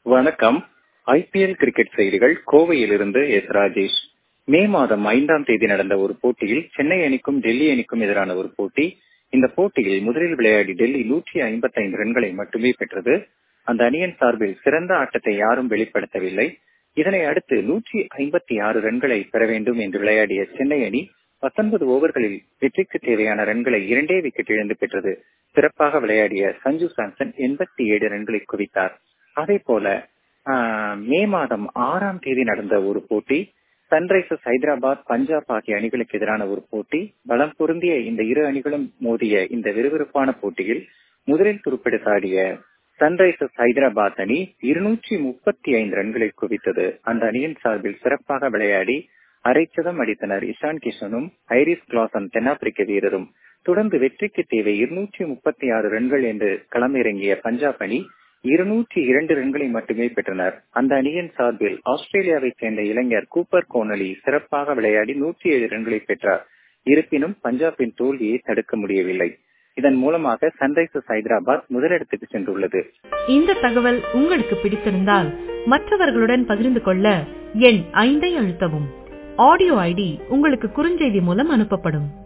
வணக்கம் IPL cricket செய்திகள் கோவையிலிருந்து எஸ் ராஜேஷ் மே மாதம் ஐந்தாம் தேதி நடந்த ஒரு போட்டியில் சென்னை அணிக்கும் டெல்லி அணிக்கும் எதிரான ஒரு போட்டி இந்த போட்டியில் முதலில் விளையாடி டெல்லி நூற்றி ஐம்பத்தி ஐந்து ரன்களை மட்டுமே பெற்றது அந்த அணியின் சார்பில் சிறந்த ஆட்டத்தை யாரும் வெளிப்படுத்தவில்லை இதனை அடுத்து நூற்றி ஐம்பத்தி ஆறு ரன்களை பெற வேண்டும் என்று விளையாடிய சென்னை அணி பத்தொன்பது ஓவர்களில் வெற்றிக்கு தேவையான ரன்களை இரண்டே விக்கெட் இழந்து பெற்றது சிறப்பாக விளையாடிய சஞ்சு சாம்சன் எண்பத்தி ஏழு ரன்களை குவித்தார் அதே போல மே மாதம் ஆறாம் தேதி நடந்த ஒரு போட்டி சன்ரைசர்ஸ் ஹைதராபாத் பஞ்சாப் ஆகிய அணிகளுக்கு எதிரான ஒரு போட்டி பலம் பொருந்திய இந்த இரு அணிகளும் மோதிய இந்த விறுவிறுப்பான போட்டியில் முதலில் துருப்பெடுத்தாடிய சன்ரைசர்ஸ் ஹைதராபாத் அணி இருநூற்றி முப்பத்தி ஐந்து ரன்களை குவித்தது அந்த அணியின் சார்பில் சிறப்பாக விளையாடி அரைச்சதம் அடித்தனர் இஷான் கிஷனும் ஐரிஸ் கிளாசன் தென்னாப்பிரிக்க வீரரும் தொடர்ந்து வெற்றிக்கு தேவை இருநூற்றி முப்பத்தி ஆறு ரன்கள் என்று களமிறங்கிய பஞ்சாப் அணி இருநூற்றி இரண்டு ரன்களை மட்டுமே பெற்றனர் அந்த அணியின் சார்பில் ஆஸ்திரேலியாவைச் சேர்ந்த இளைஞர் கூப்பர் கோனலி சிறப்பாக விளையாடி நூற்றி ஏழு ரன்களை பெற்றார் இருப்பினும் பஞ்சாபின் தோல்வியை தடுக்க முடியவில்லை இதன் மூலமாக சன்ரைசர்ஸ் ஹைதராபாத் முதலிடத்துக்கு சென்றுள்ளது இந்த தகவல் உங்களுக்கு பிடித்திருந்தால் மற்றவர்களுடன் பகிர்ந்து கொள்ள எண் ஐந்தை அழுத்தவும் ஆடியோ ஐடி உங்களுக்கு குறுஞ்செய்தி மூலம் அனுப்பப்படும்